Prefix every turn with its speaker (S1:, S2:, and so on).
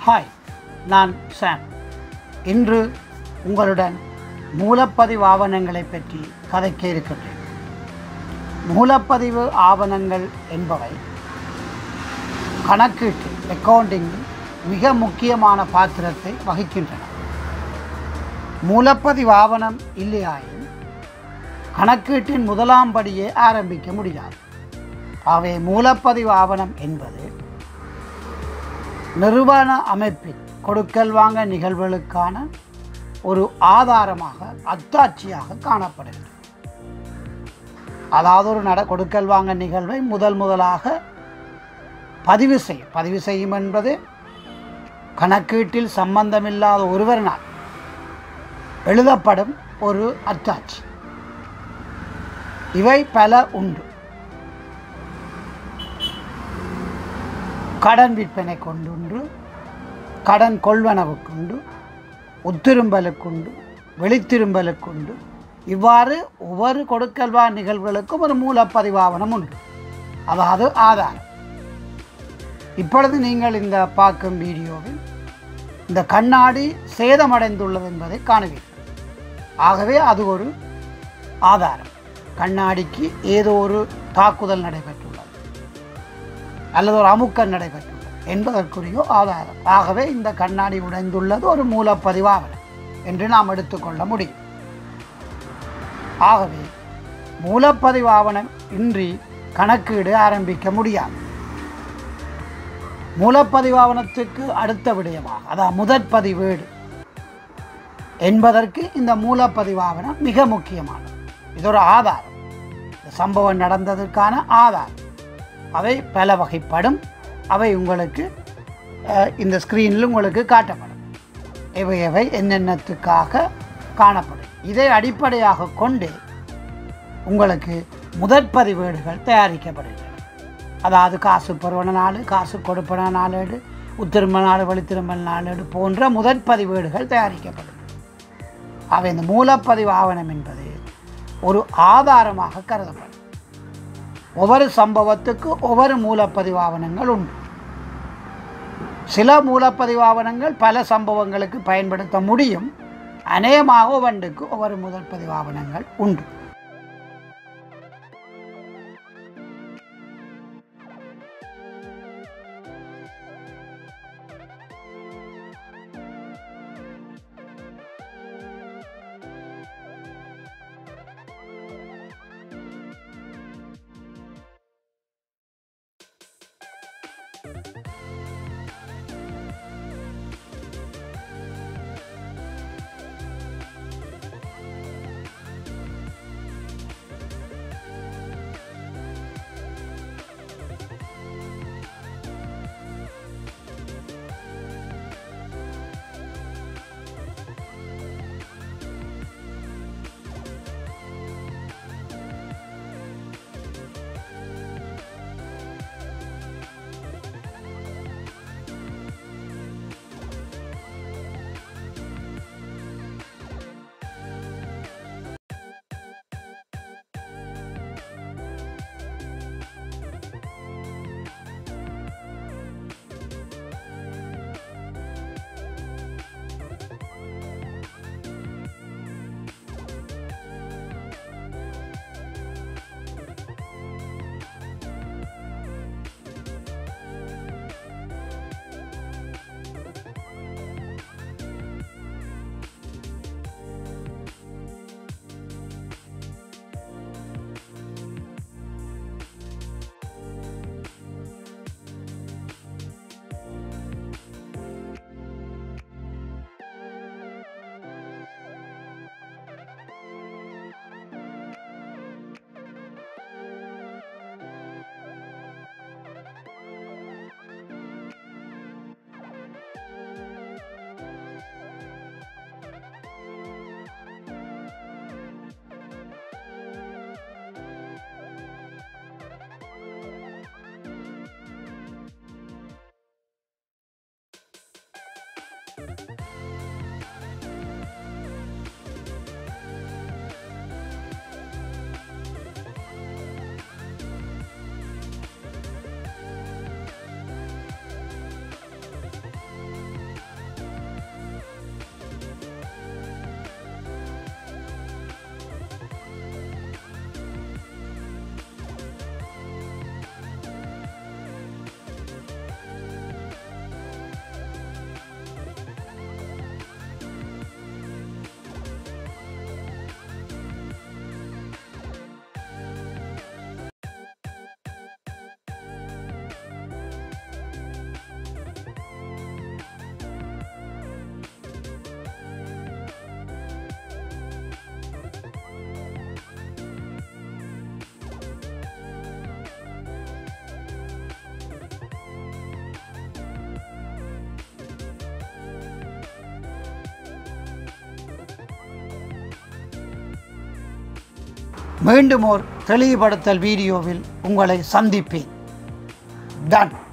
S1: hi நான் சாம் இன்று உங்களுடன் மூலப்பதிவு ஆவணங்களை பற்றி கதைக்க இருக்கின்றேன் மூலப்பதிவு ஆவணங்கள் என்பவை கணக்கீட்டு அக்கவுண்டிங்கில் மிக முக்கியமான பாத்திரத்தை வகிக்கின்றன மூலப்பதிவு ஆவணம் இல்லையாயின் கணக்கீட்டின் முதலாம் படியே ஆரம்பிக்க முடியாது ஆகவே மூலப்பதிவு ஆவணம் என்பது நிறுவன அமைப்பின் கொடுக்கல் வாங்க நிகழ்வுகளுக்கான ஒரு ஆதாரமாக அத்தாட்சியாக காணப்படுகிறது அதாவது ஒரு நட கொடுக்கல் வாங்க நிகழ்வை முதல் முதலாக பதிவு செய்யும் பதிவு செய்யும் என்பது கணக்கீட்டில் சம்பந்தமில்லாத ஒருவரினால் எழுதப்படும் ஒரு அத்தாட்சி இவை பல உண்டு கடன் விற்பனை கொண்டுண்டு கடன் கொள்வனவுக்குண்டு உத்திரும்பலுக்குண்டு வெளித்திரும்பலுக்குண்டு இவ்வாறு ஒவ்வொரு கொடுக்கல்வா நிகழ்வுகளுக்கும் ஒரு மூலப்பதிவாவணம் உண்டு அதாவது ஆதாரம் இப்பொழுது நீங்கள் இந்த பார்க்கும் வீடியோவில் இந்த கண்ணாடி சேதமடைந்துள்ளது என்பதை காணுவீர்கள் ஆகவே அது ஒரு ஆதாரம் கண்ணாடிக்கு ஏதோ ஒரு தாக்குதல் நடைபெற்றுள்ளது அல்லது ஒரு அமுக்கம் நடைபெற்றுள்ளது என்பதற்குரிய ஆதாரம் ஆகவே இந்த கண்ணாடி உடைந்துள்ளது ஒரு மூலப்பதிவாவணம் என்று நாம் எடுத்துக்கொள்ள முடியும் ஆகவே மூலப்பதிவாவணம் இன்றி கணக்கீடு ஆரம்பிக்க முடியாது மூலப்பதிவாவணத்துக்கு அடுத்த விடயமாக அதாவது முதற் பதிவேடு என்பதற்கு இந்த மூலப்பதிவாவணம் மிக முக்கியமானது இது ஒரு ஆதாரம் இந்த சம்பவம் நடந்ததற்கான ஆதாரம் அவை பல வகைப்படும் அவை உங்களுக்கு அஹ், இந்த ஸ்க்ரீனில் உங்களுக்கு காட்டப்படும் இவை எவை என்னென்னத்துக்காக காணப்படும் இதை அடிப்படையாக கொண்டு உங்களுக்கு முதற் பதிவேடுகள் தயாரிக்கப்படுகின்றன அதாவது காசு பெறுவன நாள் காசு கொடுப்பன நாளேடு உத்திரும்ப நாள் வெளித்திரும்பல் நாளேடு போன்ற முதற் பதிவேடுகள் தயாரிக்கப்படும் அவை இந்த மூலப்பதிவு ஆவணம் என்பது ஒரு ஆதாரமாக கருதப்படும் ஒவ்வொரு சம்பவத்துக்கு ஒவ்வொரு மூலப்பதிவு ஆவணங்கள் உண்டு சில மூலப்பதிவு ஆவணங்கள் பல சம்பவங்களுக்கு பயன்படுத்த முடியும் அநேகமாக ஒவ்வொன்றுக்கு ஒவ்வொரு முதல் பதிவு ஆவணங்கள் உண்டு மீண்டும் ஓர் தெளிவுபடுத்தல் வீடியோவில் உங்களை சந்திப்பேன் டன்